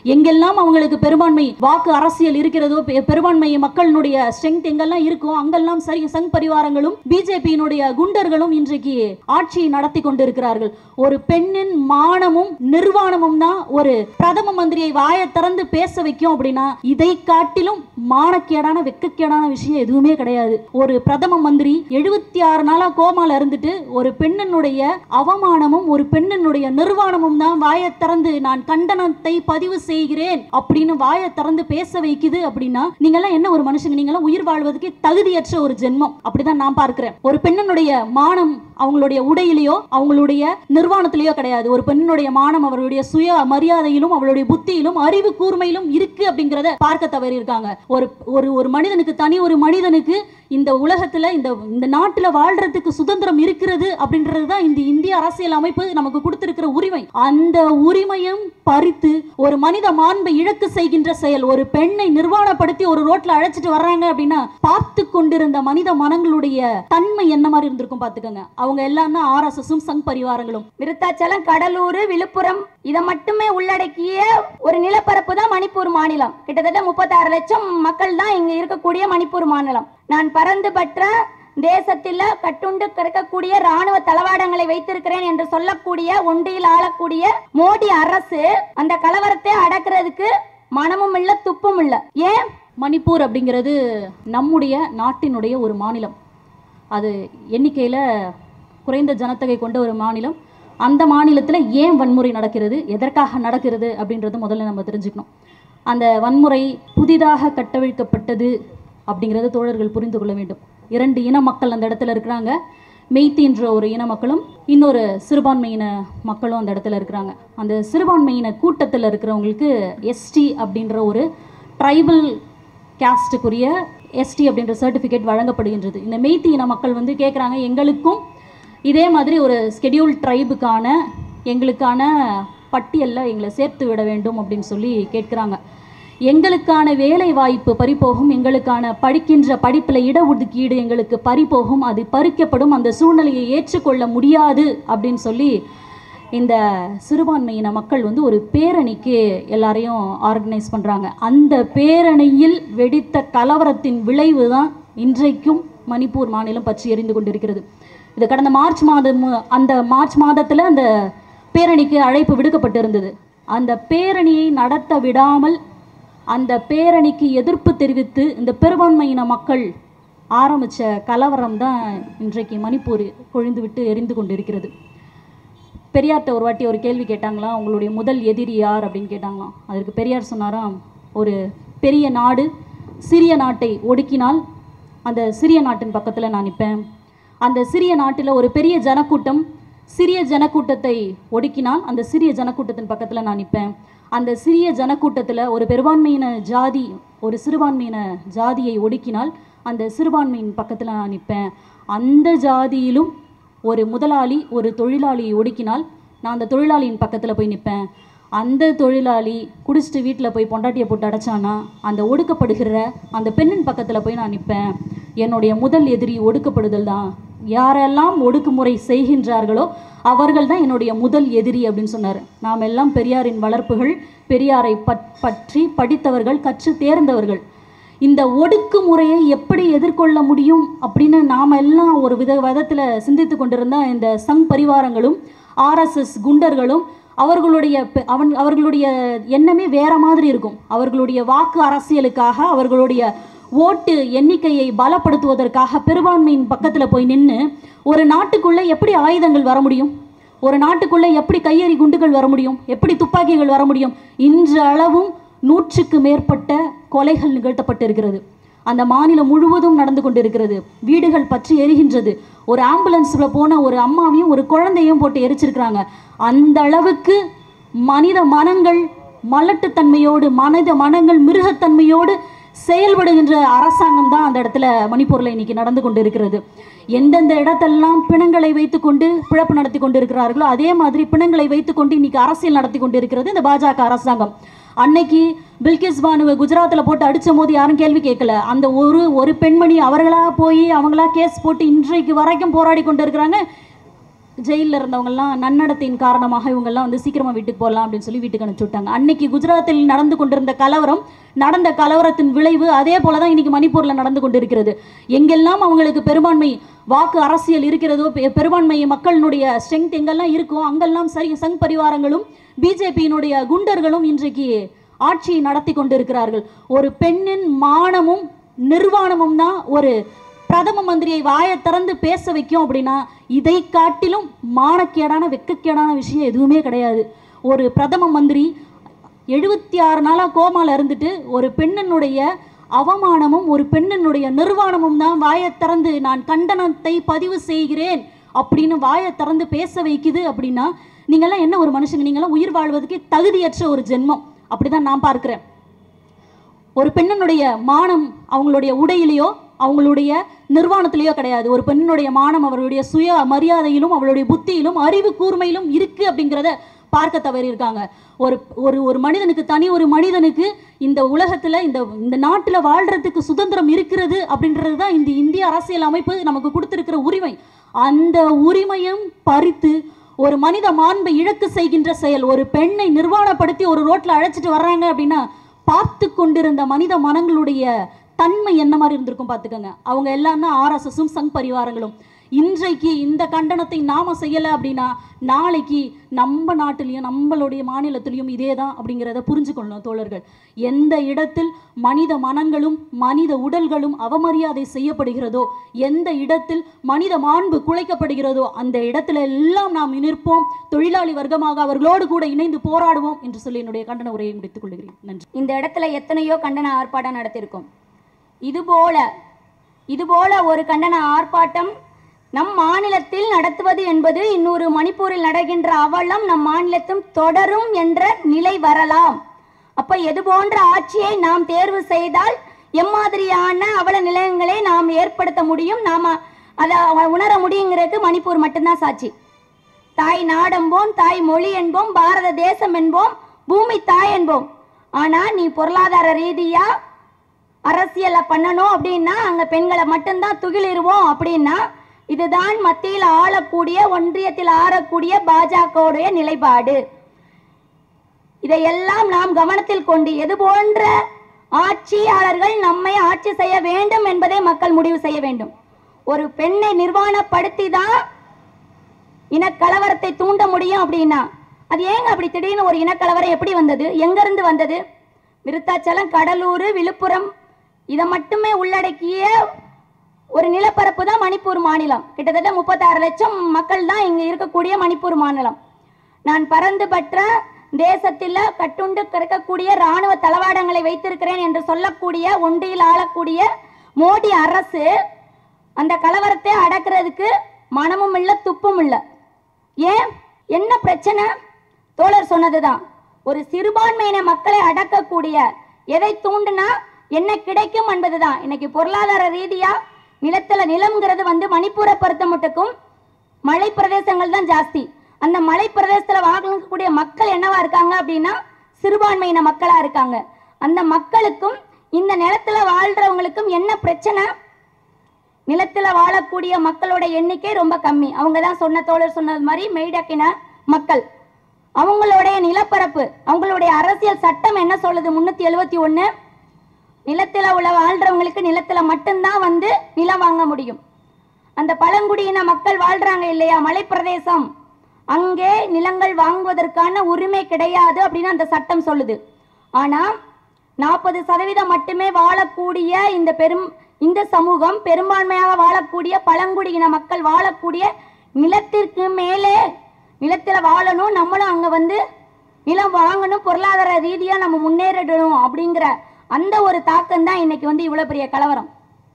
எங்கெல்லாம் அவங்களுக்கு பெரும்பான்மை வாக்கு அரசியல் இருக்கிறதோ பெ- பெரும்பான்மை மக்களினுடைய ஸ்ட்ரென்த் எங்கெல்லாம் இருக்கோ அங்கெல்லாம் சரி சங் பரிவாரங்களும் பிஜேபியினுடைய குண்டர்களும் இன்றைக்கு ஆட்சியை நடத்தி கொண்டிருக்கிறார்கள் ஒரு பெண்ணின் மானமும் நிர்வாணமும் தான் ஒரு பிரதம மந்திரியை வாயை திறந்து பேச வைக்கும் அப்படின்னா இதை காட்டிலும் மானக்கேடான வெக்கக்கேடான விஷயம் எதுவுமே கிடையாது ஒரு பிரதம மந்திரி எழுபத்தி ஆறு நாளா கோமால இருந்துட்டு ஒரு பெண்ணினுடைய அவமானமும் ஒரு பெண்ணினுடைய நிர்வாணமும் தான் வாயை திறந்து நான் கண்டனத்தை பதிவு செய்கிறேன் அப்படின்னு வாயை திறந்து பேச வைக்குது அப்படின்னா நீங்க எல்லாம் என்ன ஒரு மனுஷங்க நீங்க எல்லாம் உயிர் வாழ்வதற்கு தகுதியற்ற ஒரு ஜென்மம் அப்படிதான் நான் பார்க்கிறேன் ஒரு பெண்ணினுடைய மானம் அவங்களுடைய உடையிலேயோ அவங்களுடைய நிர்வாணத்திலேயோ கிடையாது ஒரு பெண்ணினுடைய மானம் அவர்களுடைய சுய மரியாதையிலும் அவளுடைய புத்தியிலும் அறிவு கூர்மையிலும் இருக்கு அப்படிங்கறத பார்க்க தவறி இருக்காங்க ஒரு ஒரு ஒரு மனிதனுக்கு தனி ஒரு மனிதனுக்கு இந்த உலகத்துல இந்த இந்த நாட்டுல வாழ்றதுக்கு சுதந்திரம் இருக்கிறது அப்படின்றது தான் இந்த இந்திய அரசியல் அமைப்பு நமக்கு கொடுத்திருக்கிற உரிமை அந்த உரிமையும் பறித்து ஒரு மனித மாண்பை இழக்க செய்கின்ற செயல் ஒரு பெண்ணை நிர்வாணப்படுத்தி ஒரு ரோட்ல அழைச்சிட்டு வர்றாங்க அப்படின்னா பார்த்து கொண்டிருந்த மனித மனங்களுடைய தன்மை என்ன மாதிரி இருந்திருக்கும் பாத்துக்கோங்க அவங்க எல்லாம் தான் ஆர்எஸ்எஸும் சங் பரிவாரங்களும் விருத்தாச்சலம் கடலூர் விழுப்புரம் இதை மட்டுமே உள்ளடக்கிய ஒரு நிலப்பரப்பு தான் மணிப்பூர் மாநிலம் கிட்டத்தட்ட முப்பத்தாறு லட்சம் மக்கள் தான் இங்க இருக்கக்கூடிய மணிப்பூர் மாநிலம் நான் பறந்து பற்ற தேசத்தில் கட்டுண்டு கிடக்கக்கூடிய ராணுவ தளவாடங்களை வைத்திருக்கிறேன் என்று சொல்லக்கூடிய ஒன்றியில் ஆளக்கூடிய மோடி அரசு அந்த கலவரத்தை அடக்கிறதுக்கு மனமும் இல்ல துப்பும் இல்ல ஏன் மணிப்பூர் அப்படிங்கிறது நம்முடைய நாட்டினுடைய ஒரு மாநிலம் அது எண்ணிக்கையில் குறைந்த ஜனத்தொகை கொண்ட ஒரு மாநிலம் அந்த மாநிலத்தில் ஏன் வன்முறை நடக்கிறது எதற்காக நடக்கிறது அப்படின்றது முதல்ல நம்ம தெரிஞ்சுக்கணும் அந்த வன்முறை புதிதாக கட்டவிழ்க்கப்பட்டது அப்படிங்கிறத தோழர்கள் புரிந்து கொள்ள வேண்டும் இரண்டு இன மக்கள் அந்த இடத்துல இருக்கிறாங்க மெய்த்தின்ற ஒரு இன மக்களும் இன்னொரு சிறுபான்மையின மக்களும் அந்த இடத்துல இருக்கிறாங்க அந்த சிறுபான்மையின கூட்டத்தில் இருக்கிறவங்களுக்கு எஸ்டி அப்படின்ற ஒரு ட்ரைபல் கேஸ்ட்டுக்குரிய எஸ்டி அப்படின்ற சர்டிஃபிகேட் வழங்கப்படுகின்றது இந்த மெய்த்தி இன மக்கள் வந்து கேட்குறாங்க எங்களுக்கும் இதே மாதிரி ஒரு ஸ்கெடியூல் ட்ரைபுக்கான எங்களுக்கான பட்டியலில் எங்களை சேர்த்து விட வேண்டும் அப்படின்னு சொல்லி கேட்குறாங்க எங்களுக்கான வேலை வாய்ப்பு பறிபோகும் எங்களுக்கான படிக்கின்ற படிப்பில் இடஒதுக்கீடு எங்களுக்கு பறிபோகும் அது பறிக்கப்படும் அந்த சூழ்நிலையை ஏற்றுக்கொள்ள முடியாது அப்படின்னு சொல்லி இந்த சிறுபான்மையின மக்கள் வந்து ஒரு பேரணிக்கு எல்லாரையும் ஆர்கனைஸ் பண்ணுறாங்க அந்த பேரணியில் வெடித்த கலவரத்தின் விளைவு தான் இன்றைக்கும் மணிப்பூர் மாநிலம் பற்றி எரிந்து கொண்டிருக்கிறது இது கடந்த மார்ச் மாதம் அந்த மார்ச் மாதத்தில் அந்த பேரணிக்கு அழைப்பு விடுக்கப்பட்டிருந்தது அந்த பேரணியை நடத்த விடாமல் அந்த பேரணிக்கு எதிர்ப்பு தெரிவித்து இந்த பெரும்பான்மையின மக்கள் ஆரம்பித்த கலவரம் தான் இன்றைக்கு மணிப்பூர் கொழுந்து விட்டு எரிந்து கொண்டிருக்கிறது பெரியார்கிட்ட ஒரு வாட்டி ஒரு கேள்வி கேட்டாங்களாம் உங்களுடைய முதல் எதிரி யார் அப்படின்னு கேட்டாங்களாம் அதற்கு பெரியார் சொன்னாராம் ஒரு பெரிய நாடு சிறிய நாட்டை ஒடுக்கினால் அந்த சிறிய நாட்டின் பக்கத்தில் நான் நிற்பேன் அந்த சிறிய நாட்டில் ஒரு பெரிய ஜனக்கூட்டம் சிறிய ஜனக்கூட்டத்தை ஒடுக்கினால் அந்த சிறிய ஜனக்கூட்டத்தின் பக்கத்தில் நான் நிற்பேன் அந்த சிறிய ஜனக்கூட்டத்தில் ஒரு பெரும்பான்மையின ஜாதி ஒரு சிறுபான்மையின ஜாதியை ஒடுக்கினால் அந்த சிறுபான்மையின் பக்கத்தில் நான் நிற்பேன் அந்த ஜாதியிலும் ஒரு முதலாளி ஒரு தொழிலாளியை ஒடுக்கினால் நான் அந்த தொழிலாளியின் பக்கத்தில் போய் நிற்பேன் அந்த தொழிலாளி குடிச்சிட்டு வீட்டில் போய் பொண்டாட்டியை போட்டு அடைச்சானா அந்த ஒடுக்கப்படுகிற அந்த பெண்ணின் பக்கத்தில் போய் நான் நிற்பேன் என்னுடைய முதல் எதிரி ஒடுக்கப்படுதல் தான் யாரெல்லாம் ஒடுக்குமுறை செய்கின்றார்களோ அவர்கள் தான் என்னுடைய முதல் எதிரி அப்படின்னு சொன்னார் நாம் எல்லாம் பெரியாரின் வளர்ப்புகள் பெரியாரை பற் பற்றி படித்தவர்கள் கற்று தேர்ந்தவர்கள் இந்த ஒடுக்குமுறையை எப்படி எதிர்கொள்ள முடியும் அப்படின்னு நாம் எல்லாம் ஒரு வித விதத்தில் சிந்தித்து கொண்டிருந்த இந்த சங் பரிவாரங்களும் ஆர்எஸ்எஸ் குண்டர்களும் அவர்களுடைய பெ- அவன் அவர்களுடைய எண்ணமே வேற மாதிரி இருக்கும் அவர்களுடைய வாக்கு அரசியலுக்காக அவர்களுடைய ஓட்டு எண்ணிக்கையை பலப்படுத்துவதற்காக பெரும்பான்மையின் பக்கத்தில் போய் நின்று ஒரு நாட்டுக்குள்ளே எப்படி ஆயுதங்கள் வர முடியும் ஒரு நாட்டுக்குள்ளே எப்படி கையெறி குண்டுகள் வர முடியும் எப்படி துப்பாக்கிகள் வர முடியும் இன்று அளவும் நூற்றுக்கு மேற்பட்ட கொலைகள் நிகழ்த்தப்பட்டிருக்கிறது அந்த மாநிலம் முழுவதும் நடந்து கொண்டிருக்கிறது வீடுகள் பற்றி எரிகின்றது ஒரு ஆம்புலன்ஸில் போன ஒரு அம்மாவையும் ஒரு குழந்தையும் போட்டு எரிச்சிருக்கிறாங்க அந்த அளவுக்கு மனித மனங்கள் மலட்டுத்தன்மையோடு மனித மனங்கள் மிருகத்தன்மையோடு செயல்படுகின்ற அரசாங்கம் தான் அந்த இடத்துல மணிப்பூரில் இன்னைக்கு நடந்து கொண்டு இருக்கிறது எந்தெந்த இடத்தெல்லாம் பிணங்களை வைத்துக்கொண்டு பிழப்பு நடத்தி கொண்டு இருக்கிறார்களோ அதே மாதிரி பிணங்களை வைத்துக்கொண்டு இன்னைக்கு அரசியல் நடத்தி கொண்டு இருக்கிறது இந்த பாஜக அரசாங்கம் அன்னைக்கு பில்கிஸ் பானுவை குஜராத்தில் போட்டு அடித்த போது யாரும் கேள்வி கேட்கல அந்த ஒரு ஒரு பெண்மணி அவர்களா போய் அவங்களா கேஸ் போட்டு இன்றைக்கு வரைக்கும் போராடி கொண்டு இருக்கிறாங்க ஜெயிலில் இருந்தவங்கெல்லாம் நன்னடத்தையின் காரணமாக இவங்கெல்லாம் வந்து சீக்கிரமாக வீட்டுக்கு போகலாம் அப்படின்னு சொல்லி வீட்டுக்கு அனுப்பிச்சு விட்டாங்க அன்னைக்கு குஜராத்தில் நடந்து கொண்டிருந்த கலவரம் நடந்த கலவரத்தின் விளைவு அதே போல தான் இன்னைக்கு மணிப்பூரில் நடந்து கொண்டிருக்கிறது எங்கெல்லாம் அவங்களுக்கு பெரும்பான்மை வாக்கு அரசியல் இருக்கிறதோ பெ- பெரும்பான்மை மக்களினுடைய ஸ்ட்ரென்த் எங்கெல்லாம் இருக்கோ அங்கெல்லாம் சரி சங் பரிவாரங்களும் பிஜேபியினுடைய குண்டர்களும் இன்றைக்கு ஆட்சியை நடத்தி கொண்டிருக்கிறார்கள் ஒரு பெண்ணின் மானமும் நிர்வாணமும் தான் ஒரு பிரதம மந்திரியை வாயை திறந்து பேச வைக்கும் அப்படின்னா இதை காட்டிலும் மானக்கேடான வெக்கக்கேடான விஷயம் எதுவுமே கிடையாது ஒரு பிரதம மந்திரி எழுபத்தி ஆறு நாளாக கோமால இருந்துட்டு ஒரு பெண்ணினுடைய அவமானமும் ஒரு பெண்ணினுடைய நிர்வாணமும் தான் வாயை திறந்து நான் கண்டனத்தை பதிவு செய்கிறேன் அப்படின்னு வாயை திறந்து பேச வைக்குது அப்படின்னா நீங்கெல்லாம் என்ன ஒரு மனுஷங்க நீங்கெல்லாம் உயிர் வாழ்வதற்கே தகுதியற்ற ஒரு ஜென்மம் அப்படிதான் நான் பார்க்கிறேன் ஒரு பெண்ணினுடைய மானம் அவங்களுடைய உடையிலேயோ அவங்களுடைய நிர்வாணத்திலேயோ கிடையாது ஒரு பெண்ணினுடைய மானம் அவருடைய சுய மரியாதையிலும் அவளுடைய புத்தியிலும் அறிவு கூர்மையிலும் இருக்கு அப்படிங்கிறத பார்க்க தவறி இருக்காங்க ஒரு ஒரு ஒரு மனிதனுக்கு தனி ஒரு மனிதனுக்கு இந்த உலகத்துல இந்த இந்த நாட்டுல வாழ்றதுக்கு சுதந்திரம் இருக்கிறது அப்படின்றது தான் இந்த இந்திய அரசியல் அமைப்பு நமக்கு கொடுத்திருக்கிற உரிமை அந்த உரிமையும் பறித்து ஒரு மனித மாண்பை இழக்க செய்கின்ற செயல் ஒரு பெண்ணை நிர்வாணப்படுத்தி ஒரு ரோட்ல அழைச்சிட்டு வர்றாங்க அப்படின்னா பார்த்து கொண்டிருந்த மனித மனங்களுடைய தன்மை என்ன மாதிரி இருந்திருக்கும் பார்த்துக்கோங்க அவங்க எல்லாம் தான் ஆர்எஸ்எஸும் சங் பரிவாரங்களும் இன்றைக்கு இந்த கண்டனத்தை நாம செய்யலை அப்படின்னா நாளைக்கு நம்ம நாட்டிலையும் நம்மளுடைய மாநிலத்திலையும் இதே தான் அப்படிங்கிறத புரிஞ்சுக்கொள்ளணும் தோழர்கள் எந்த இடத்தில் மனித மனங்களும் மனித உடல்களும் அவமரியாதை செய்யப்படுகிறதோ எந்த இடத்தில் மனித மாண்பு குலைக்கப்படுகிறதோ அந்த இடத்துல எல்லாம் நாம் நிற்போம் தொழிலாளி வர்க்கமாக அவர்களோடு கூட இணைந்து போராடுவோம் என்று சொல்லி என்னுடைய கண்டன உரையை முடித்துக் கொள்கிறேன் நன்றி இந்த இடத்துல எத்தனையோ கண்டன ஆர்ப்பாட்டம் நடத்தியிருக்கோம் இதுபோல இதுபோல ஒரு கண்டன ஆர்ப்பாட்டம் நம் மாநிலத்தில் நடத்துவது என்பது இன்னொரு மணிப்பூரில் நடக்கின்ற அவலம் நம் மாநிலத்தும் தொடரும் என்ற நிலை வரலாம் அப்ப எது போன்ற ஆட்சியை நாம் தேர்வு செய்தால் எம்மாதிரியான அவல நிலையங்களை நாம் ஏற்படுத்த முடியும் நாம அதை உணர முடியுங்கிறதுக்கு மணிப்பூர் மட்டும்தான் சாட்சி தாய் நாடென்போம் தாய் மொழி என்போம் பாரத தேசம் என்போம் பூமி தாய் என்போம் ஆனா நீ பொருளாதார ரீதியா அரசியலை பண்ணணும் அப்படின்னா அங்க பெண்களை மட்டும்தான் துகிலிருவோம் அப்படின்னா இதுதான் மத்தியில் ஆளக்கூடிய ஒன்றியத்தில் ஆளக்கூடிய பாஜகவுடைய நிலைப்பாடு இதையெல்லாம் நாம் கவனத்தில் கொண்டு எது போன்ற ஆட்சியாளர்கள் நம்மை ஆட்சி செய்ய வேண்டும் என்பதை மக்கள் முடிவு செய்ய வேண்டும் ஒரு பெண்ணை நிர்வாணப்படுத்தி தான் இனக்கலவரத்தை தூண்ட முடியும் அப்படின்னா அது ஏங்க அப்படி திடீர்னு ஒரு இனக்கலவரம் எப்படி வந்தது எங்க இருந்து வந்தது விருத்தாச்சலம் கடலூர் விழுப்புரம் இதை மட்டுமே உள்ளடக்கிய ஒரு நிலப்பரப்பு தான் மணிப்பூர் மாநிலம் கிட்டத்தட்ட முப்பத்தாறு லட்சம் மக்கள் தான் இங்க இருக்கக்கூடிய மணிப்பூர் மாநிலம் நான் பறந்து பற்ற தேசத்தில் கட்டுண்டு கிடக்கக்கூடிய ராணுவ தளவாடங்களை வைத்திருக்கிறேன் என்று சொல்லக்கூடிய ஒன்றியில் ஆளக்கூடிய மோடி அரசு அந்த கலவரத்தை அடக்கிறதுக்கு மனமும் இல்லை துப்பும் இல்லை ஏன் என்ன பிரச்சனை தோழர் சொன்னதுதான் ஒரு சிறுபான்மையின மக்களை அடக்கக்கூடிய எதை தூண்டுனா என்ன கிடைக்கும் என்பதுதான் இன்னைக்கு பொருளாதார ரீதியா நிலத்துல நிலம்ங்கிறது வந்து மணிப்பூரை பொறுத்த மட்டுக்கும் மலை பிரதேசங்கள் தான் ஜாஸ்தி அந்த மலை பிரதேசத்துல வாங்கக்கூடிய மக்கள் என்னவா இருக்காங்க அப்படின்னா சிறுபான்மையின மக்களா இருக்காங்க அந்த மக்களுக்கும் இந்த நிலத்துல வாழ்றவங்களுக்கும் என்ன பிரச்சனை நிலத்துல வாழக்கூடிய மக்களோட எண்ணிக்கை ரொம்ப கம்மி அவங்க தான் சொன்ன தோழர் சொன்னது மாதிரி மெய்டக்கின மக்கள் அவங்களுடைய நிலப்பரப்பு அவங்களுடைய அரசியல் சட்டம் என்ன சொல்லுது முன்னூத்தி எழுபத்தி ஒண்ணு நிலத்துல உள்ள வாழ்றவங்களுக்கு நிலத்துல மட்டும்தான் வந்து நிலம் வாங்க முடியும் அந்த பழங்குடியின மக்கள் வாழ்றாங்க இல்லையா மலைப்பிரதேசம் அங்கே நிலங்கள் வாங்குவதற்கான உரிமை கிடையாது அப்படின்னு அந்த சட்டம் சொல்லுது ஆனா நாற்பது சதவீதம் மட்டுமே வாழக்கூடிய இந்த பெரும் இந்த சமூகம் பெரும்பான்மையாக வாழக்கூடிய பழங்குடியின மக்கள் வாழக்கூடிய நிலத்திற்கு மேலே நிலத்துல வாழணும் நம்மளும் அங்க வந்து நிலம் வாங்கணும் பொருளாதார ரீதியா நம்ம முன்னேறிடணும் அப்படிங்கிற அந்த ஒரு தாக்கம் தான் இன்னைக்கு வந்து இவ்வளவு பெரிய கலவரம்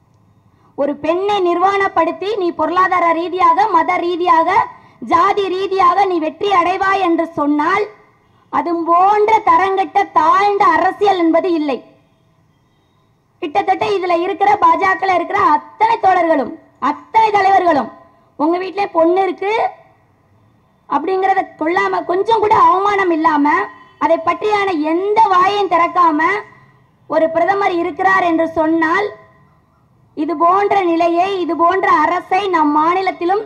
ஒரு பெண்ணை நிர்வாணப்படுத்தி நீ பொருளாதார ரீதியாக மத ரீதியாக ஜாதி ரீதியாக நீ வெற்றி அடைவாய் என்று சொன்னால் அது போன்ற தரங்கட்ட தாழ்ந்த அரசியல் என்பது இல்லை கிட்டத்தட்ட இதுல இருக்கிற பாஜக இருக்கிற அத்தனை தோழர்களும் அத்தனை தலைவர்களும் உங்க வீட்டிலே பொண்ணு இருக்கு அப்படிங்கறத கொள்ளாம கொஞ்சம் கூட அவமானம் இல்லாம அதை பற்றியான எந்த வாயையும் திறக்காம ஒரு பிரதமர் இருக்கிறார் என்று சொன்னால் இது போன்ற நிலையை இது போன்ற அரசை நம் மாநிலத்திலும்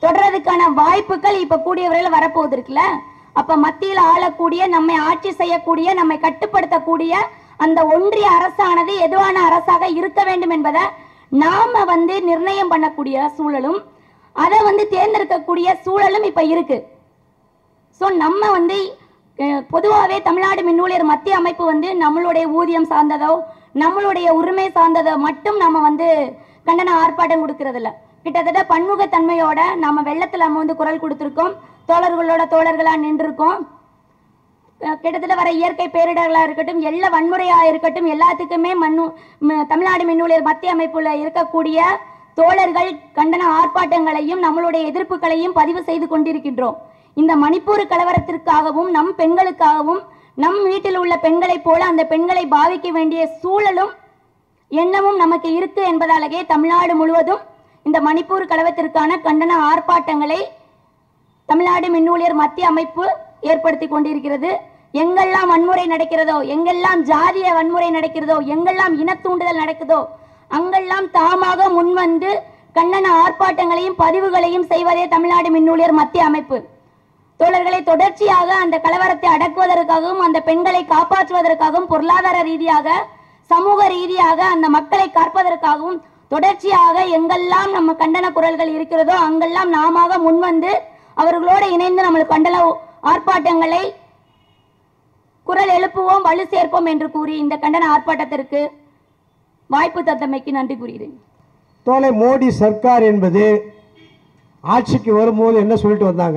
தொடர்றதுக்கான வாய்ப்புகள் இப்ப கூடிய விரைவில் வரப்போகுது இருக்குல்ல அப்ப மத்தியில் ஆளக்கூடிய நம்மை ஆட்சி செய்யக்கூடிய நம்மை கட்டுப்படுத்தக்கூடிய அந்த ஒன்றிய அரசானது எதுவான அரசாக இருக்க வேண்டும் என்பதை நாம வந்து நிர்ணயம் பண்ணக்கூடிய சூழலும் அதை வந்து தேர்ந்தெடுக்கக்கூடிய சூழலும் இப்ப இருக்கு ஸோ நம்ம வந்து பொதுவாகவே தமிழ்நாடு மின்னூழியர் மத்திய அமைப்பு வந்து நம்மளுடைய ஊதியம் சார்ந்ததோ நம்மளுடைய உரிமை சார்ந்ததோ மட்டும் நம்ம வந்து கண்டன ஆர்ப்பாட்டம் கொடுக்கறதில்ல கிட்டத்தட்ட பன்முகத்தன்மையோட நம்ம வெள்ளத்தில் நம்ம வந்து குரல் கொடுத்துருக்கோம் தோழர்களோட தோழர்களாக நின்றுருக்கோம் அஹ் கிட்டத்தட்ட வர இயற்கை பேரிடர்களாக இருக்கட்டும் எல்லா வன்முறையாக இருக்கட்டும் எல்லாத்துக்குமே மண்ணு ம- தமிழ்நாடு மின்னூழியர் மத்திய அமைப்புல இருக்கக்கூடிய தோழர்கள் கண்டன ஆர்ப்பாட்டங்களையும் நம்மளுடைய எதிர்ப்புகளையும் பதிவு செய்து கொண்டிருக்கின்றோம் இந்த மணிப்பூர் கலவரத்திற்காகவும் நம் பெண்களுக்காகவும் நம் வீட்டில் உள்ள பெண்களைப் போல அந்த பெண்களை பாதிக்க வேண்டிய சூழலும் எண்ணமும் நமக்கு இருக்கு என்பதாலேயே தமிழ்நாடு முழுவதும் இந்த மணிப்பூர் கலவரத்திற்கான கண்டன ஆர்ப்பாட்டங்களை தமிழ்நாடு மின்னூழியர் மத்திய அமைப்பு ஏற்படுத்தி கொண்டிருக்கிறது எங்கெல்லாம் வன்முறை நடக்கிறதோ எங்கெல்லாம் ஜாதிய வன்முறை நடக்கிறதோ எங்கெல்லாம் இனத்தூண்டுதல் நடக்குதோ அங்கெல்லாம் தாமாக முன்வந்து கண்டன ஆர்ப்பாட்டங்களையும் பதிவுகளையும் செய்வதே தமிழ்நாடு மின்னூழியர் மத்திய அமைப்பு தோழர்களை தொடர்ச்சியாக அந்த கலவரத்தை அடக்குவதற்காகவும் அந்த பெண்களை காப்பாற்றுவதற்காகவும் பொருளாதார ரீதியாக சமூக ரீதியாக அந்த மக்களை காப்பதற்காகவும் தொடர்ச்சியாக எங்கெல்லாம் நம்ம கண்டன குரல்கள் இருக்கிறதோ அங்கெல்லாம் நாமாக முன்வந்து அவர்களோடு இணைந்து நம்ம கண்டன ஆர்ப்பாட்டங்களை குரல் எழுப்புவோம் வலு சேர்ப்போம் என்று கூறி இந்த கண்டன ஆர்ப்பாட்டத்திற்கு வாய்ப்பு தந்தமைக்கு நன்றி கூறுகிறேன் தோலை மோடி சர்க்கார் என்பது ஆட்சிக்கு வரும்போது என்ன சொல்லிட்டு வந்தாங்க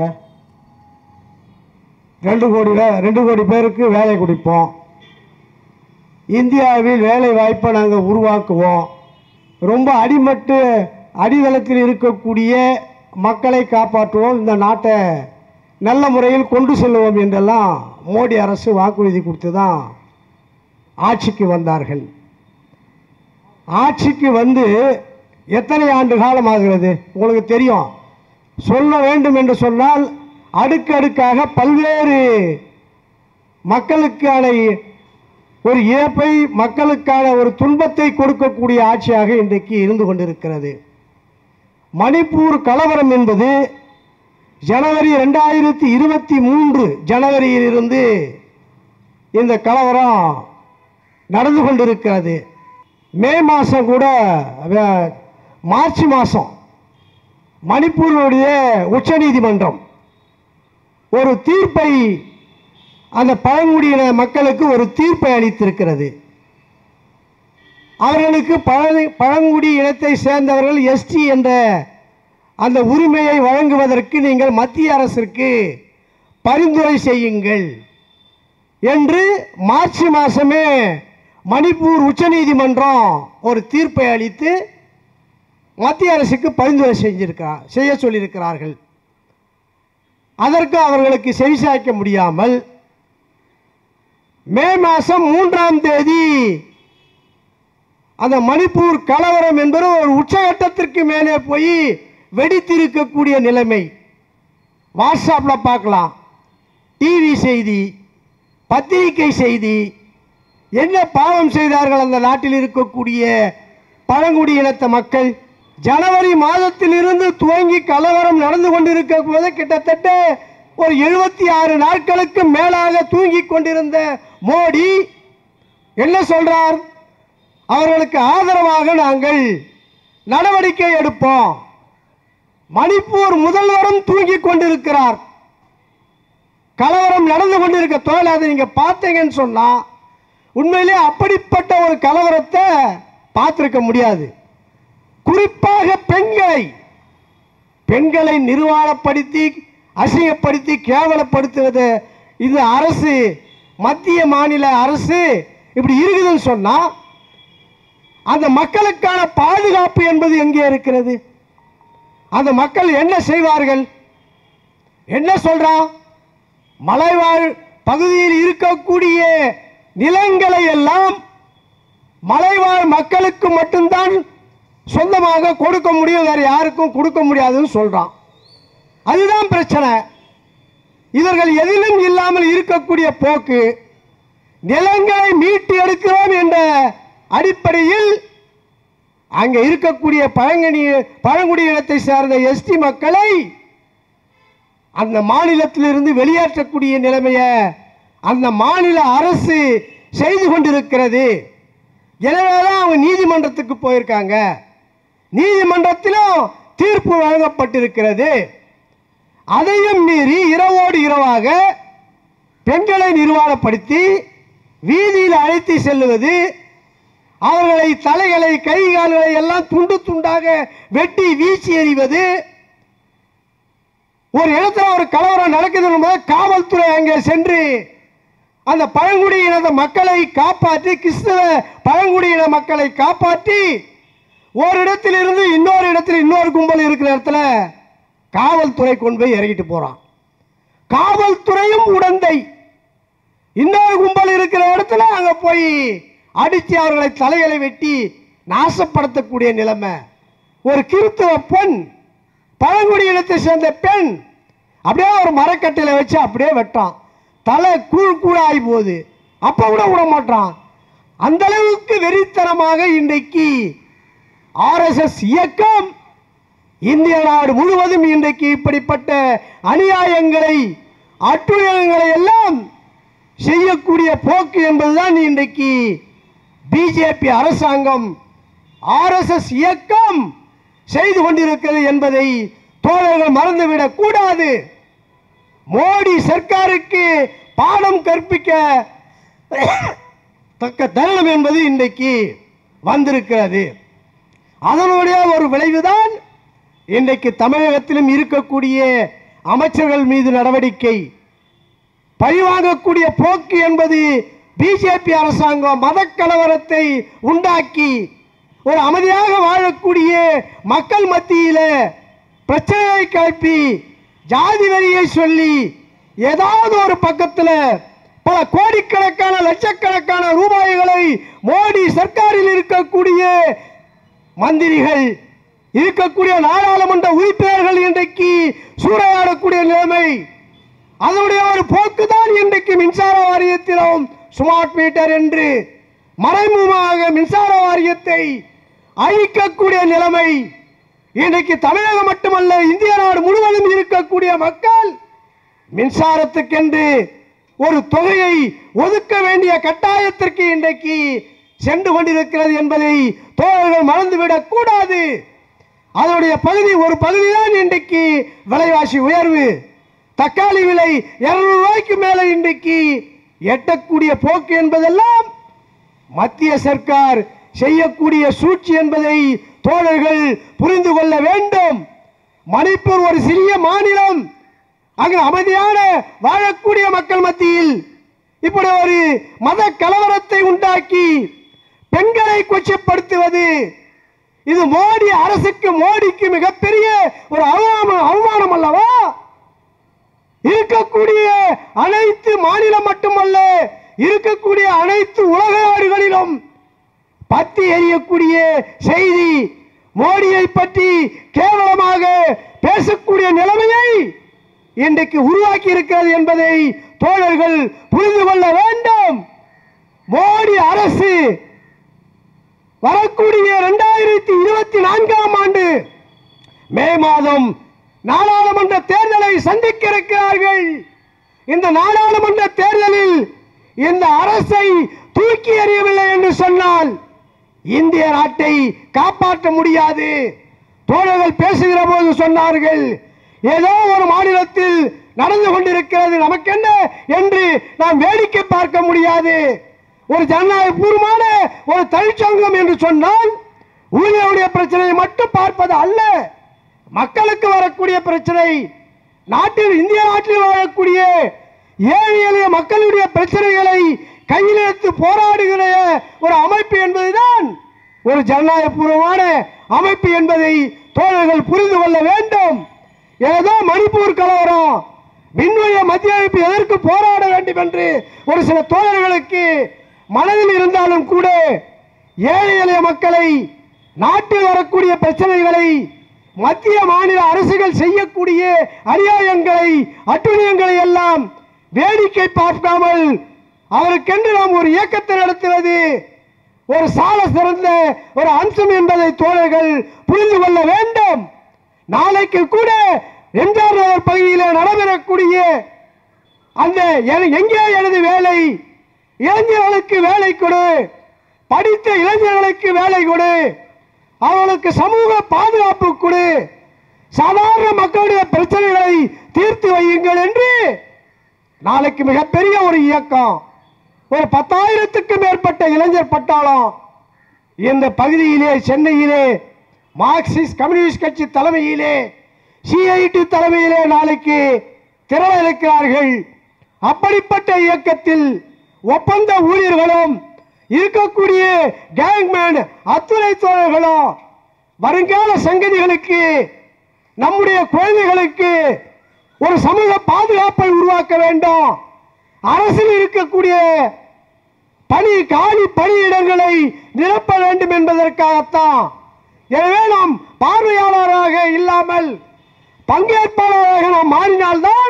ரெண்டு கோடி வே- ரெண்டு கோடி பேருக்கு வேலை கொடுப்போம் இந்தியாவில் வேலை வாய்ப்பை நாங்கள் உருவாக்குவோம் ரொம்ப அடிமட்டு அடித்தளத்தில் இருக்கக்கூடிய மக்களை காப்பாற்றுவோம் இந்த நாட்டை நல்ல முறையில் கொண்டு செல்வோம் என்றெல்லாம் மோடி அரசு வாக்குறுதி கொடுத்து தான் ஆட்சிக்கு வந்தார்கள் ஆட்சிக்கு வந்து எத்தனை ஆண்டு காலம் ஆகிறது உங்களுக்கு தெரியும் சொல்ல வேண்டும் என்று சொன்னால் அடுக்கடுக்காக பல்வேறு மக்களுக்கான ஒரு இழப்பை மக்களுக்கான ஒரு துன்பத்தை கொடுக்கக்கூடிய ஆட்சியாக இன்றைக்கு இருந்து கொண்டிருக்கிறது மணிப்பூர் கலவரம் என்பது ஜனவரி ரெண்டாயிரத்தி இருபத்தி மூன்று ஜனவரியிலிருந்து இந்த கலவரம் நடந்து கொண்டிருக்கிறது மே மாதம் கூட வ- மார்ச் மாதம் மணிப்பூருடைய உச்சநீதிமன்றம் ஒரு தீர்ப்பை அந்த பழங்குடியின மக்களுக்கு ஒரு தீர்ப்பை அளித்திருக்கிறது அவர்களுக்கு பழ பழங்குடி இனத்தை சேர்ந்தவர்கள் எஸ்டி என்ற அந்த உரிமையை வழங்குவதற்கு நீங்கள் மத்திய அரசிற்கு பரிந்துரை செய்யுங்கள் என்று மார்ச் மாதமே மணிப்பூர் உச்சநீதிமன்றம் ஒரு தீர்ப்பை அளித்து மத்திய அரசுக்கு பரிந்துரை செஞ்சிருக்கிறார் செய்ய சொல்லியிருக்கிறார்கள் அதற்கு அவர்களுக்கு செவிசாய்க்க முடியாமல் மே மாதம் மூன்றாம் தேதி அந்த மணிப்பூர் கலவரம் என்பது ஒரு உச்சகட்டத்திற்கு மேலே போய் வெடித்திருக்கக்கூடிய நிலைமை வாட்ஸ்அப்பில் பார்க்கலாம் டிவி செய்தி பத்திரிகை செய்தி என்ன பாவம் செய்தார்கள் அந்த நாட்டில் இருக்கக்கூடிய பழங்குடி இனத்த மக்கள் ஜனவரி மாதத்திலிருந்து துவங்கி கலவரம் நடந்து கொண்டிருக்க போது கிட்டத்தட்ட ஒரு எழுபத்தி ஆறு நாட்களுக்கு மேலாக தூங்கிக் கொண்டிருந்த மோடி என்ன சொல்றார் அவர்களுக்கு ஆதரவாக நாங்கள் நடவடிக்கை எடுப்போம் மணிப்பூர் முதல்வரும் தூங்கிக் கொண்டிருக்கிறார் கலவரம் நடந்து கொண்டிருக்க தோழ அதை நீங்க பார்த்தீங்கன்னு சொன்னா உண்மையிலே அப்படிப்பட்ட ஒரு கலவரத்தை பார்த்திருக்க முடியாது குறிப்பாக பெண்களை பெண்களை நிர்வாணப்படுத்தி அசிங்கப்படுத்தி கேவலப்படுத்துவது இது அரசு மத்திய மாநில அரசு இப்படி இருக்குதுன்னு சொன்னா அந்த மக்களுக்கான பாதுகாப்பு என்பது எங்கே இருக்கிறது அந்த மக்கள் என்ன செய்வார்கள் என்ன சொல்றான் மலைவாழ் பகுதியில் இருக்கக்கூடிய நிலங்களை எல்லாம் மலைவாழ் மக்களுக்கு மட்டும்தான் சொந்தமாக கொடுக்க முடியும் வேற யாருக்கும் கொடுக்க முடியாதுன்னு சொல்றான் அதுதான் பிரச்சனை இவர்கள் எதிலும் இல்லாமல் இருக்கக்கூடிய போக்கு நிலங்களை மீட்டு எடுக்கிறோம் என்ற அடிப்படையில் அங்க இருக்கக்கூடிய பழங்குடி பழங்குடி இனத்தை சார்ந்த எஸ்டி மக்களை அந்த மாநிலத்திலிருந்து வெளியேற்றக்கூடிய நிலைமையை அந்த மாநில அரசு செய்து கொண்டிருக்கிறது எனவே தான் அவங்க நீதிமன்றத்துக்கு போயிருக்காங்க நீதிமன்றத்திலும் தீர்ப்பு வழங்கப்பட்டிருக்கிறது அதையும் மீறி இரவோடு இரவாக பெண்களை நிர்வாணப்படுத்தி வீதியில் அழைத்து செல்லுவது அவர்களை தலைகளை கை கால்களை எல்லாம் துண்டு துண்டாக வெட்டி வீசி எறிவது ஒரு இடத்துல ஒரு கலவரம் நடக்குது போது காவல்துறை அங்கே சென்று அந்த பழங்குடியின மக்களை காப்பாற்றி கிறிஸ்தவ பழங்குடியின மக்களை காப்பாற்றி ஒரு இடத்திலிருந்து இன்னொரு இடத்துல இன்னொரு கும்பல் இருக்கிற இடத்துல காவல்துறை கொண்டு போய் இறக்கிட்டு போறான் காவல்துறையும் உடந்தை இன்னொரு கும்பல் இருக்கிற இடத்துல அங்க போய் அடிச்சு அவர்களை தலைகளை வெட்டி நாசப்படுத்தக்கூடிய நிலைமை ஒரு கிறிஸ்தவ பெண் பழங்குடி இனத்தை சேர்ந்த பெண் அப்படியே ஒரு மரக்கட்டையில வச்சு அப்படியே வெட்டான் தலை கூழ் கூழாகி போகுது அப்ப கூட விட மாட்டான் அந்த அளவுக்கு வெறித்தனமாக இன்றைக்கு ஆர்எஸ்எஸ் இயக்கம் இந்திய நாடு முழுவதும் இன்றைக்கு இப்படிப்பட்ட அநியாயங்களை அட்டுழியங்களை எல்லாம் செய்யக்கூடிய போக்கு என்பதுதான் இன்றைக்கு பிஜேபி அரசாங்கம் ஆர்எஸ்எஸ் இயக்கம் செய்து கொண்டிருக்கிறது என்பதை தோழர்கள் மறந்துவிடக் கூடாது மோடி சர்க்காருக்கு பாடம் கற்பிக்க தக்க தருணம் என்பது இன்றைக்கு வந்திருக்கிறது அதனுடைய ஒரு விளைவுதான் இன்றைக்கு தமிழகத்திலும் இருக்கக்கூடிய அமைச்சர்கள் மீது நடவடிக்கை பழிவாங்கக்கூடிய போக்கு என்பது பிஜேபி அரசாங்கம் மத கலவரத்தை உண்டாக்கி ஒரு அமைதியாக வாழக்கூடிய மக்கள் மத்தியில பிரச்சனையை கிளப்பி ஜாதி வரியை சொல்லி ஏதாவது ஒரு பக்கத்துல பல கோடிக்கணக்கான லட்சக்கணக்கான ரூபாய்களை மோடி சர்க்காரில் இருக்கக்கூடிய மந்திரிகள் இருக்கக்கூடிய நாடாளுமன்ற உறுப்பினர்கள் இன்றைக்கு சூறையாடக்கூடிய நிலைமை அதனுடைய ஒரு போக்குதான் இன்றைக்கு மின்சார வாரியத்திலும் ஸ்மார்ட் மீட்டர் என்று மறைமுகமாக மின்சார வாரியத்தை அழிக்கக்கூடிய நிலைமை இன்றைக்கு தமிழகம் மட்டுமல்ல இந்திய நாடு முழுவதும் இருக்கக்கூடிய மக்கள் மின்சாரத்துக்கென்று ஒரு தொகையை ஒதுக்க வேண்டிய கட்டாயத்திற்கு இன்றைக்கு சென்று கொண்டிருக்கிறது என்பதை தோழர்கள் மறந்துவிடக் கூடாது அதனுடைய பகுதி ஒரு பகுதி தான் இன்றைக்கு விலைவாசி உயர்வு தக்காளி விலை இருநூறு ரூபாய்க்கு மேலே இன்றைக்கு எட்டக்கூடிய போக்கு என்பதெல்லாம் மத்திய சர்க்கார் செய்யக்கூடிய சூழ்ச்சி என்பதை தோழர்கள் புரிந்து கொள்ள வேண்டும் மணிப்பூர் ஒரு சிறிய மாநிலம் அங்கு அமைதியான வாழக்கூடிய மக்கள் மத்தியில் இப்படி ஒரு மத கலவரத்தை உண்டாக்கி பெண்களை கொச்சப்படுத்துவது இது மோடி அரசுக்கு மோடிக்கு மிகப்பெரிய ஒரு அவமானம் அவமானம் அல்லவா இருக்கக்கூடிய அனைத்து மாநிலம் மட்டுமல்ல இருக்கக்கூடிய அனைத்து உலக நாடுகளிலும் பத்தி எறியக்கூடிய செய்தி மோடியை பற்றி கேவலமாக பேசக்கூடிய நிலைமையை இன்றைக்கு உருவாக்கி இருக்கிறது என்பதை தோழர்கள் புரிந்து கொள்ள வேண்டும் மோடி அரசு வரக்கூடிய இரண்டாயிரத்தி இருபத்தி நான்காம் ஆண்டு மே மாதம் நாடாளுமன்ற தேர்தலை சந்திக்க இருக்கிறார்கள் இந்த நாடாளுமன்ற தேர்தலில் இந்த அரசை தூக்கி எறியவில்லை என்று சொன்னால் இந்திய நாட்டை காப்பாற்ற முடியாது தோழர்கள் பேசுகிற போது சொன்னார்கள் ஏதோ ஒரு மாநிலத்தில் நடந்து கொண்டிருக்கிறது நமக்கு என்ன என்று நாம் வேடிக்கை பார்க்க முடியாது ஒரு ஜனநாயக பூர்வமான ஒரு தொழிற்சங்கம் என்று சொன்னால் ஊழியருடைய பிரச்சனையை மட்டும் பார்ப்பது அல்ல மக்களுக்கு வரக்கூடிய பிரச்சனை நாட்டில் இந்திய நாட்டில் வாழக்கூடிய ஏழை எளிய மக்களுடைய பிரச்சனைகளை கையில் எடுத்து போராடுகிற ஒரு அமைப்பு என்பதுதான் ஒரு ஜனநாயகபூர்வமான அமைப்பு என்பதை தோழர்கள் புரிந்து கொள்ள வேண்டும் ஏதோ மணிப்பூர் கலவரம் மின்வய மத்திய அமைப்பு எதற்கு போராட வேண்டும் என்று ஒரு சில தோழர்களுக்கு மனதில் இருந்தாலும் கூட ஏழை எளிய மக்களை நாட்டில் வரக்கூடிய பிரச்சனைகளை மத்திய மாநில அரசுகள் செய்யக்கூடிய அநியாயங்களை அட்டுழியங்களை எல்லாம் வேடிக்கை பார்க்காமல் அவருக்கென்று நாம் ஒரு இயக்கத்தை நடத்துவது ஒரு சால சிறந்த ஒரு அம்சம் என்பதை தோழர்கள் புரிந்து கொள்ள வேண்டும் நாளைக்கு கூட எம்ஜிஆர் நகர் பகுதியில் நடைபெறக்கூடிய அந்த என- எங்கே எனது வேலை இளைஞர்களுக்கு வேலை கொடு படித்த இளைஞர்களுக்கு வேலை கொடு அவர்களுக்கு சமூக பாதுகாப்பு கொடு சாதாரண மக்களுடைய பிரச்சனைகளை தீர்த்து வையுங்கள் என்று நாளைக்கு மிகப்பெரிய ஒரு இயக்கம் ஒரு பத்தாயிரத்துக்கும் மேற்பட்ட இளைஞர் பட்டாளம் இந்த பகுதியிலே சென்னையிலே மார்க்சிஸ்ட் கம்யூனிஸ்ட் கட்சி தலைமையிலே சிஐடி தலைமையிலே நாளைக்கு திரள இருக்கிறார்கள் அப்படிப்பட்ட இயக்கத்தில் ஒப்பந்த ஊழியர்களும் இருக்கக்கூடிய கேங்மேன் அத்துணை தோழர்களும் வருங்கால சங்கதிகளுக்கு நம்முடைய குழந்தைகளுக்கு ஒரு சமூக பாதுகாப்பை உருவாக்க வேண்டும் அரசில் இருக்கக்கூடிய பணி காலி பணியிடங்களை நிரப்ப வேண்டும் என்பதற்காகத்தான் எனவே நாம் பார்வையாளராக இல்லாமல் பங்கேற்பாளராக நாம் மாறினால்தான்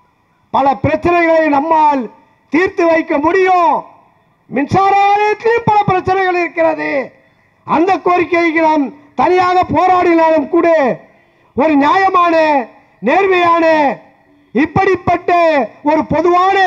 பல பிரச்சனைகளை நம்மால் தீர்த்து வைக்க முடியும் மின்சார ஆலயத்திலும் பல பிரச்சனைகள் இருக்கிறது அந்த கோரிக்கைக்கு நாம் தனியாக போராடினாலும் கூட ஒரு நியாயமான நேர்மையான இப்படிப்பட்ட ஒரு பொதுவான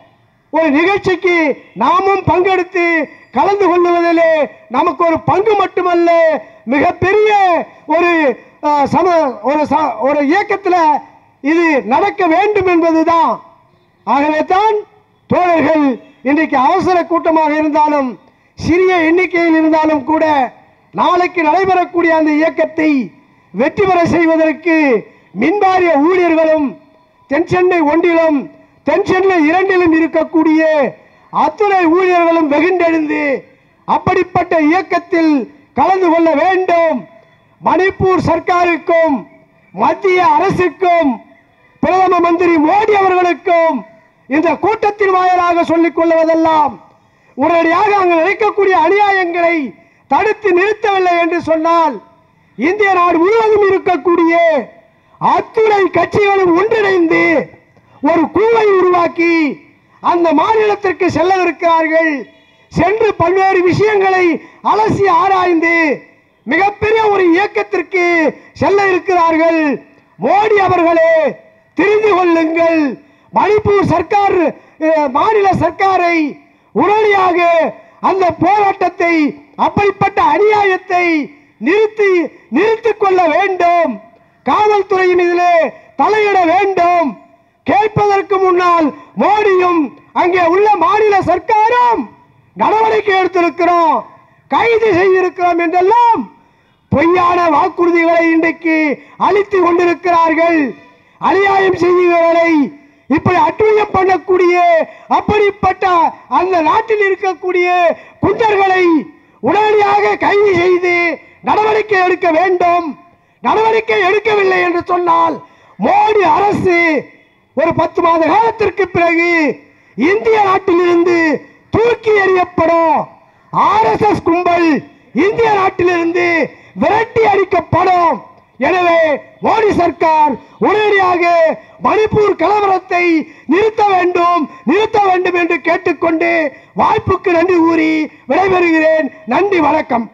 ஒரு நிகழ்ச்சிக்கு நாமும் பங்கெடுத்து கலந்து கொள்ளுவதிலே நமக்கு ஒரு பங்கு மட்டுமல்ல மிகப்பெரிய ஒரு அஹ், சம ஒரு ச- ஒரு இயக்கத்தில் இது நடக்க வேண்டும் என்பதுதான் ஆகவே தான் தோழர்கள் இன்றைக்கு அவசர கூட்டமாக இருந்தாலும் சிறிய எண்ணிக்கையில் இருந்தாலும் கூட நாளைக்கு நடைபெறக்கூடிய அந்த இயக்கத்தை வெற்றி பெற செய்வதற்கு மின்வாரிய ஊழியர்களும் தென் சென்னை ஒன்றிலும் தென் சென்னை இரண்டிலும் இருக்கக்கூடிய அத்துணை ஊழியர்களும் வெகுண்டெழுந்து அப்படிப்பட்ட இயக்கத்தில் கலந்து கொள்ள வேண்டும் மணிப்பூர் சர்க்காருக்கும் மத்திய அரசுக்கும் பிரதம மந்திரி மோடி அவர்களுக்கும் இந்த கூட்டத்தின் வாயிலாக சொல்லிக் கொள்வதெல்லாம் உடனடியாக அங்கு நடக்கக்கூடிய அநியாயங்களை தடுத்து நிறுத்தவில்லை என்று சொன்னால் இந்திய நாடு முழுவதும் இருக்கக்கூடிய அத்துணை கட்சிகளும் ஒன்றிணைந்து ஒரு குழுவை உருவாக்கி அந்த மாநிலத்திற்கு செல்லவிருக்கிறார்கள் சென்று பல்வேறு விஷயங்களை அலசி ஆராய்ந்து மிகப்பெரிய ஒரு இயக்கத்திற்கு செல்ல இருக்கிறார்கள் மோடி அவர்களே தெரிந்து கொள்ளுங்கள் மணிப்பூர் சர்க்கார் அஹ், மாநில சர்க்காரை உடனடியாக அந்த போராட்டத்தை அப்படிப்பட்ட அநியாயத்தை நிறுத்தி நிறுத்திக் கொள்ள வேண்டும் காவல்துறையின் இதிலே தலையிட வேண்டும் கேட்பதற்கு முன்னால் மோடியும் அங்கே உள்ள மாநில சர்க்காரும் நடவடிக்கை எடுத்திருக்கிறோம் கைது செய்திருக்கிறோம் என்றெல்லாம் பொய்யான வாக்குறுதிகளை இன்றைக்கு அளித்து கொண்டிருக்கிறார்கள் அநியாயம் செய்திகளை இப்படி அட்டுழியம் பண்ணக்கூடிய அப்படிப்பட்ட அந்த நாட்டில் இருக்கக்கூடிய குண்டர்களை உடனடியாக கைது செய்து நடவடிக்கை எடுக்க வேண்டும் நடவடிக்கை எடுக்கவில்லை என்று சொன்னால் மோடி அரசு ஒரு பத்து மாத காலத்திற்கு பிறகு இந்திய நாட்டிலிருந்து தூக்கி எறியப்படும் ஆர்எஸ்எஸ் கும்பல் இந்திய நாட்டிலிருந்து விரட்டி அடிக்கப்படும் எனவே மோடி சர்க்கார் உடனடியாக மணிப்பூர் கலவரத்தை நிறுத்த வேண்டும் நிறுத்த வேண்டும் என்று கேட்டுக்கொண்டு வாய்ப்புக்கு நன்றி கூறி விடைபெறுகிறேன் நன்றி வணக்கம்